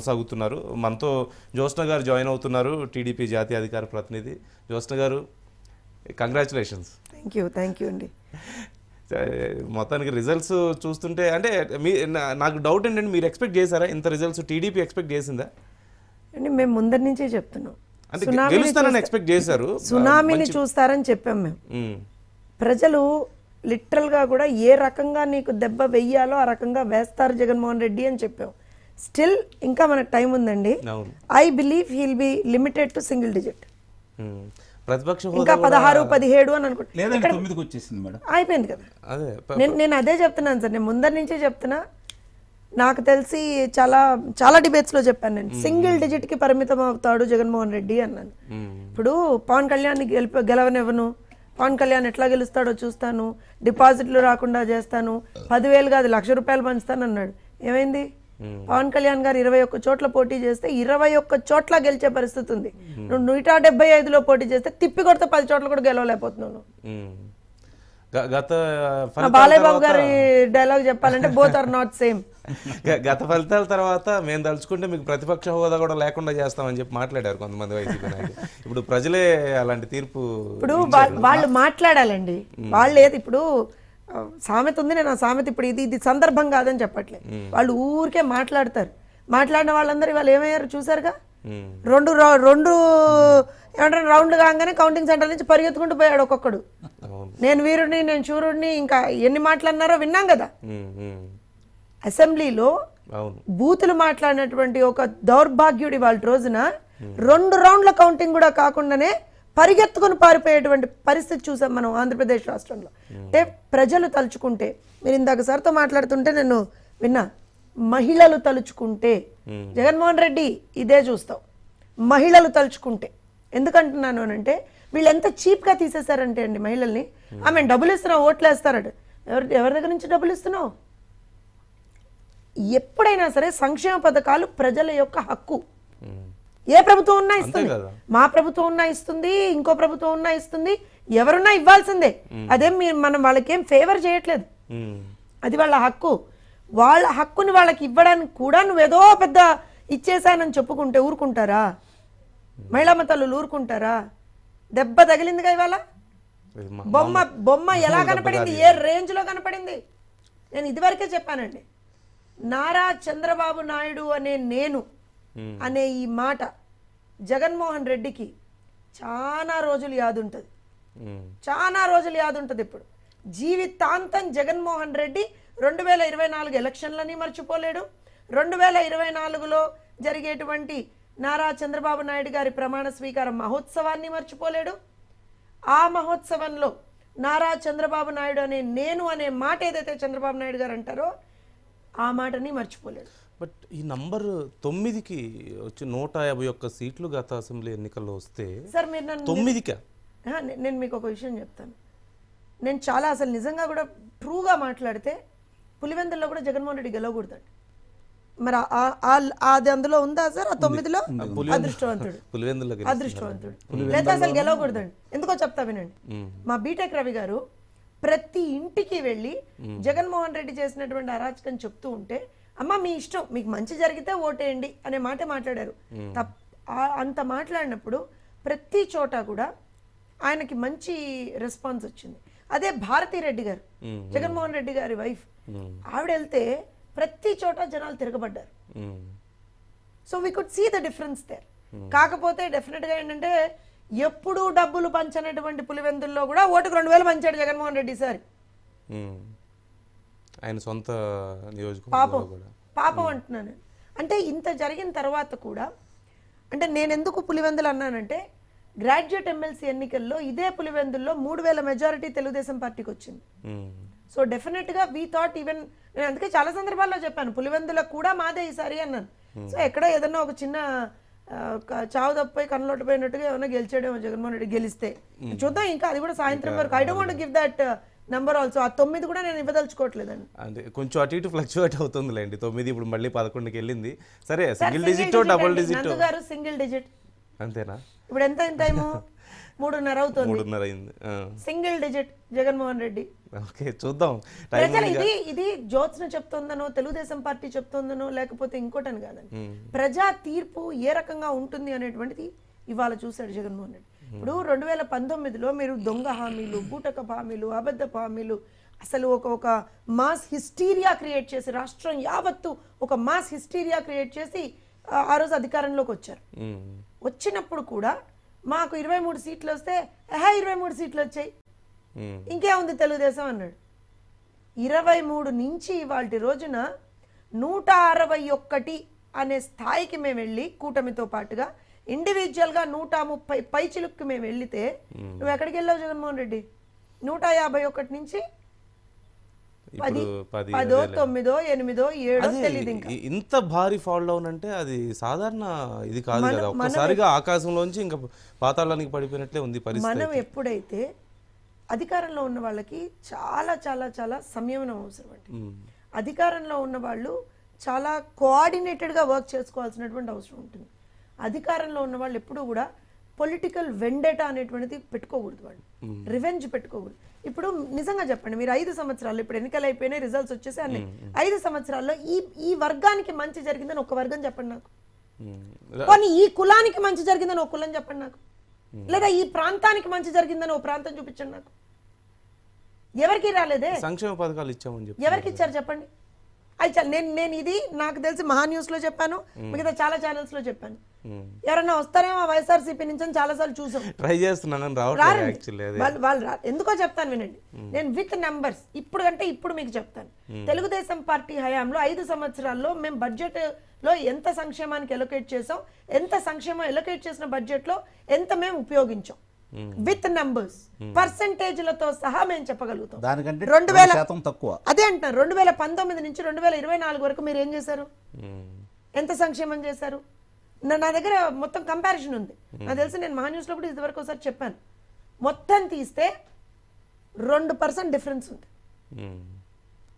కొనసాగుతున్నారు మనతో జ్యోత్స్న గారు జాయిన్ అవుతున్నారు టీడీపీ జాతీయ అధికార ప్రతినిధి జ్యోత్స్న గారు congratulations thank you thank you అండి మొత్తానికి రిజల్ట్స్ చూస్తుంటే అంటే మీ నా- నాకు డౌట్ ఏంటంటే మీరు ఎక్స్పెక్ట్ చేశారా ఇంత రిజల్ట్స్ టీడీపీ ఎక్స్పెక్ట్ చేసిందా అండి మేము ముందరి నుంచే చెప్తున్నాం అంటే సునామీని గెలుస్తారని చూస్తా- ఎక్స్పెక్ట్ చేశారు సునామీని చూస్తారని చెప్పాం మేము ఉమ్, ప్రజలు లిటరల్గా కూడా ఏ రకంగా నీకు దెబ్బ వెయ్యాలో ఆ రకంగా వేస్తారు జగన్మోహన్ రెడ్డి అని చెప్పాం స్టిల్ ఇంకా మనకు టైం ఉందండి అవును I believe he'll be limited to single digit um, ప్రతిపక్ష ఇంకా హోదా కూడా- పదహారు పదిహేడు అని అనుకుంటా లేదండి తొమ్మిదికి వచ్చేసింది మేడం అయిపోయింది కదా అదే ప- నేను నేను అదే చెప్తున్నాను సార్ నేను ముందరి నుంచే చెప్తున్నా నాకు తెలిసి చాలా చాలా డిబేట్స్లో చెప్పాను నేను సింగిల్ డిజిట్కి పరిమితం అవుతాడు జగన్మోహన్ రెడ్డి అన్నాను ఉమ్, ఇప్పుడు పవన్ కళ్యాణ్ గెలిప గెలవనివ్వను పవన్ కళ్యాణ్ ఎట్లా గెలుస్తాడో చూస్తాను డిపాజిట్లు రాకుండా చేస్తాను పదివేలు కాదు లక్ష రూపాయలు పంచుతాను అన్నాడు ఏమైంది పవన్ కళ్యాణ్ గారు ఇరవై ఒక్క చోట్ల పోటీ చేస్తే ఇరవై ఒక్క చోట్ల గెలిచే పరిస్థితి ఉంది నువ్వు నూట డెబ్బై ఐదులో పోటీ చేస్తే తిప్పి కొడితే పది చోట్ల కూడా గెలవలేకపోతున్నావు నువ్వు. ఉమ్. గ- గత మా ఫలితాల బాలయ్య బాబు తర్వాత- గారి డైలాగ్ చెప్పాలంటే బోత్ ఆర్ నాట్ సేమ్ గ- గత ఫలితాల తర్వాత మేము తలుచుకుంటే మీకు ప్రతిపక్ష హోదా కూడా లేకుండా చేస్తామని చెప్పి మాట్లాడారు కొంతమంది వైసీపీ నాయకులు ఇప్పుడు ప్రజలే అలాంటి తీర్పు ఇప్పుడు వా- వాళ్ళు మాట్లాడాలండి వాళ్ళు ఏది ఇప్పుడు ఆ, సామెత ఉంది నేను ఆ సామెత ఇప్పుడు ఇది ఇది సందర్భం కాదని చెప్పట్లే వాళ్ళు ఊరికే మాట్లాడతారు మాట్లాడిన వాళ్ళందరూ వాళ్ళు ఏమయ్యారు చూసారుగా ఉమ్, రెండు రౌ- రెండు ఏమంటారు రౌండ్లు కాగానే కౌంటింగ్ సెంటర్ నుంచి పరిగెత్తుకుంటూ పోయాడు ఒక్కొక్కడు అవును నేను వీరుడిని నేను శూరుడిని ఇంకా ఎన్ని మాటలు అన్నారో విన్నాం కదా ఉమ్, ఉమ్, అసెంబ్లీలో అవును బూతులు మాట్లాడినటువంటి ఒక దౌర్భాగ్యుడి వాళ్ళ రోజున రెండు రౌండ్ల కౌంటింగ్ కూడా కాకుండానే పరిగెత్తుకుని పారిపోయేటువంటి పరిస్థితి చూసాం మనం ఆంధ్రప్రదేశ్ రాష్ట్రంలో అంటే ప్రజలు తలుచుకుంటే మీరు ఇందాక సార్తో మాట్లాడుతుంటే నేను విన్నా మహిళలు తలుచుకుంటే జగన్మోహన్ రెడ్డి ఇదే చూస్తావు మహిళలు తలుచుకుంటే ఎందుకంటున్నాను అని అంటే వీళ్ళు ఎంత చీప్గా తీసేశారంటే అండి మహిళల్ని ఆమె డబ్బులు ఇస్తున్నావు ఓట్లు వేస్తారట ఎవరి ఎవరి దగ్గర నుంచి డబ్బులు ఇస్తున్నావు ఎప్పుడైనా సరే సంక్షేమ పథకాలు ప్రజల యొక్క హక్కు ఉమ్, ఏ ప్రభుత్వం ఉన్నా ఇస్తుంది కదా. మా ప్రభుత్వం ఉన్నా ఇస్తుంది ఇంకో ప్రభుత్వం ఉన్నా ఇస్తుంది ఎవరున్నా ఇవ్వాల్సిందే అదేం మీరు మనం వాళ్ళకేం ఫేవర్ చేయట్లేదు ఉమ్, అది వాళ్ళ హక్కు వాళ్ళ హక్కుని వాళ్ళకి ఇవ్వడానికి కూడా నువ్వేదో పెద్ద ఇచ్చేసానని చెప్పుకుంటే ఊరుకుంటారా మహిళా మతాలు ఊరుకుంటారా దెబ్బ తగిలిందిగా ఇవాళ ఇది మా- బొమ్మ బొమ్మ ఎలా కనపడింది ఏ రేంజ్ లో కనపడింది నేను ఇదివరకే చెప్పానండి నారా చంద్రబాబు నాయుడు అనే నేను అనే ఈ మాట జగన్మోహన్ రెడ్డికి చాలా రోజులు యాదుంటుంది ఉమ్, చాలా రోజులు యాదుంటుంది ఇప్పుడు జీవితాంతం జగన్మోహన్ రెడ్డి రెండు వేల ఇరవై నాలుగు ఎలక్షన్లని మర్చిపోలేడు రెండు వేల ఇరవై నాలుగులో జరిగేటువంటి నారా చంద్రబాబు నాయుడు గారి ప్రమాణ స్వీకార మహోత్సవాన్ని మర్చిపోలేడు ఆ మహోత్సవంలో నారా చంద్రబాబు నాయుడు అనే నేను అనే మాట ఏదైతే చంద్రబాబు నాయుడు గారు అంటారో ఆ మాటని మర్చిపోలేడు బట్ ఈ నంబర్ తొమ్మిదికి వచ్చి నూట యాభై ఒక్క సీట్లు గత అసెంబ్లీ ఎన్నికల్లో వస్తే సార్ మీరు నన్ను తొమ్మిదికా ఆ, నే- నేను మీకు ఒక విషయం చెప్తాను నేను చాలా అసలు నిజంగా కూడా ట్రూగా మాట్లాడితే పులివెందుల్లో కూడా జగన్మోహన్ రెడ్డి గెలవకూడదండి మరి ఆ- ఆ- ఆ- అది అందులో ఉందా సార్ ఆ తొమ్మిదిలో అదృష్టవంతుడు పులివెందులకి అదృష్టవంతుడు లేదా అసలు గెలవకూడదండి ఎందుకో చెప్తా వినండి మా బీటెక్ రవి గారు ప్రతి ఇంటికి వెళ్ళి జగన్మోహన్ రెడ్డి చేసినటువంటి అరాచకం చెప్తూ ఉంటే అమ్మ మీ ఇష్టం మీకు మంచి జరిగితే ఓటేయండి అనే మాట మాట్లాడారు తప్ ఆ- అంత మాట్లాడినప్పుడు ప్రతి చోట కూడా ఆయనకి మంచి రెస్పాన్స్ వచ్చింది అదే భారతీ రెడ్డి గారు జగన్మోహన్ రెడ్డి గారి వైఫ్ ఆవిడ వెళ్తే ప్రతి చోట జనాలు తిరగబడ్డారు um, so we could see the difference there కాకపోతే డెఫినెట్గా ఏంటంటే ఎప్పుడూ డబ్బులు పంచనటువంటి పులివెందుల్లో కూడా ఓటుకు రెండు వేలు పంచాడు జగన్మోహన్ రెడ్డి సార్ ఉమ్. ఆయన సొంత పాపం నియోజకవర్గంలో కూడా పాపం అంటున్నాను నేను. అంటే ఇంత జరిగిన తర్వాత కూడా అంటే నేను ఎందుకు పులివెందులు అన్నానంటే గ్రాడ్యుయేట్ ఎమ్మెల్సీ ఎన్నికల్లో ఇదే పులివెందుల్లో మూడు వేల మెజారిటీ తెలుగుదేశం పార్టీకి వచ్చింది ఉమ్, సో డెఫినెట్గా వీ థాట్ ఈవెన్ నేను అందుకే చాలా సందర్భాల్లో చెప్పాను పులివెందులకు కూడా మాదే ఈసారి అన్నాను సో ఎక్కడో ఏదన్నా ఒక చిన్న ఆ, ఒక చావు తప్పిపోయి కన్నులోటు పోయినట్టుగా ఏమైనా గెలిచాడేమో జగన్మోహన్ రెడ్డి గెలిస్తే చూద్దాం ఇంకా అది కూడా సాయంత్రం వరకు I don't want give that number also ఆ తొమ్మిది కూడా నేను ఇవ్వదలుచుకోవట్లేదండి అంటే కొంచెం అటు ఇటు ఫ్లక్చువేట్ అవుతుందిలేండి తొమ్మిది ఇప్పుడు మళ్ళీ పదకొండుకి వెళ్ళింది సరే sir, single single digit digit double అండి. డిజిట్ నందు గారు సింగిల్ డిజిట్ అంతేనా ఇప్పుడు ఎంత టైము మూడున్నర అవుతుంది మూడున్నర అయింది ఆ. Single digit Jaganmohan Reddy okay చూద్దాం టైం ప్రజలు ఇది ఇది జ్యోత్స్న చెప్తుందనో తెలుగుదేశం పార్టీ చెప్తుందనో లేకపోతే ఇంకోటని కాదండి ప్రజా తీర్పు ఏ రకంగా ఉంటుంది అనేటువంటిది ఇవాళ చూశాడు జగన్మోహన్ రెడ్డి ఇప్పుడు రెండు వేల పంతొమ్మిదిలో మీరు దొంగ హామీలు బూటకపు హామీలు అబద్ధపు హామీలు అసలు ఒక ఒక మాస్ హిస్టీరియా క్రియేట్ చేసి రాష్ట్రం యావత్తు ఒక మాస్ హిస్టీరియా క్రియేట్ చేసి ఆ ఆ రోజు అధికారంలోకి వచ్చారు ఉమ్. వచ్చినప్పుడు కూడా మాకు ఇరవై మూడు సీట్లు వస్తే ఎహా ఇరవై మూడు సీట్లు వచ్చాయి ఉమ్. ఇంకేముంది తెలుగుదేశం అన్నాడు ఇరవై మూడు నుంచి ఇవాళ రోజున నూట అరవై ఒక్కటి అనే స్థాయికి మేము వెళ్ళి కూటమితో పాటుగా ఇండివిజువల్గా నూట ముప్పై పై చిలుక్కి మేము వెళ్తే నువ్వు ఎక్కడికి వెళ్ళావు జగన్మోహన్ రెడ్డి నూట యాభై ఒకటి నుంచి పది ఇప్పుడు పది పదో అదేలే. తొమ్మిదో ఎనిమిదో ఏడో అదే తెలియదు ఇంకా ఇ- ఇంత భారీ ఫాల్ డౌన్ అంటే అది సాధారణ ఇది కాదు కదా ఒక్కసారిగా ఆకాశంలోంచి ఇంకా పాతాళానికి పడిపోయినట్లే ఉంది పరిస్థితి మనం ఎప్పుడైతే అధికారంలో ఉన్న వాళ్ళకి చాలా చాలా చాలా సంయమనం అవసరం అండి ఉమ్. అధికారంలో ఉన్న వాళ్ళు చాలా కోఆర్డినేటెడ్గా వర్క్ చేసుకోవాల్సినటువంటి అవసరం ఉంటుంది అధికారంలో ఉన్న వాళ్ళు ఎప్పుడూ కూడా పొలిటికల్ వెండేటా అనేటువంటిది పెట్టుకోకూడదు వాళ్ళు రివెంజ్ పెట్టుకోకూడదు ఇప్పుడు నిజంగా చెప్పండి మీరు ఐదు సంవత్సరాలు ఇప్పుడు ఎన్నికలు అయిపోయినాయి రిజల్ట్స్ వచ్చేసి అన్ని ఐదు సంవత్సరాల్లో ఈ ఈ వర్గానికి మంచి జరిగిందని ఒక వర్గం చెప్పండి నాకు ఉమ్. పోనీ ఈ కులానికి మంచి జరిగిందని ఒక కులం చెప్పండి నాకు లేదా ఈ ప్రాంతానికి మంచి జరిగిందని ఒక ప్రాంతం చూపించండి నాకు ఎవరికి రాలేదే సంక్షేమ పథకాలు ఇచ్చామని చెప్పి ఎవరికి ఇచ్చారు చెప్పండి అయి చా- నేను నేను ఇది నాకు తెలిసి మహా న్యూస్ లో చెప్పాను మిగతా చాలా ఛానల్స్ లో చెప్పాను ఉమ్. ఎవరన్నా వస్తారేమో వైఎస్ఆర్సీపీ నుంచి అని చాలా సార్లు చూసాం ట్రై చేస్తున్నానని రావట్లేదు రారండి యాక్చువల్లీ అదే వాళ్ళు వాళ్ళు రా ఎందుకో చెప్తాను వినండి నేను విత్ నెంబర్స్ ఇప్పుడు కంటే ఇప్పుడు మీకు చెప్తాను తెలుగుదేశం పార్టీ హయాంలో ఐదు సంవత్సరాల్లో మేము బడ్జెట్ లో ఎంత సంక్షేమానికి ఎలొకేట్ చేసాం ఎంత సంక్షేమం ఎలొకేట్ చేసిన బడ్జెట్ లో ఎంత మేము ఉపయోగించాం విత్ నంబర్స్ పర్సంటేజ్లతో సహా మేము చెప్పగలుగుతాం దానికంటే రెండు రెండు వేల శాతం తక్కువ అదే అంటున్నాను రెండు వేల పంతొమ్మిది నుంచి రెండు వేల ఇరవై నాలుగు వరకు మీరు ఏం చేశారు ఉమ్. ఎంత సంక్షేమం చేశారు నా నా దగ్గర మొత్తం కంపారిజన్ ఉంది నాకు తెలిసి నేను మహా న్యూస్లో కూడా ఇదివరకు ఒకసారి చెప్పాను మొత్తం తీస్తే రెండు పర్సెంట్ డిఫరెన్స్ ఉంది ఉమ్.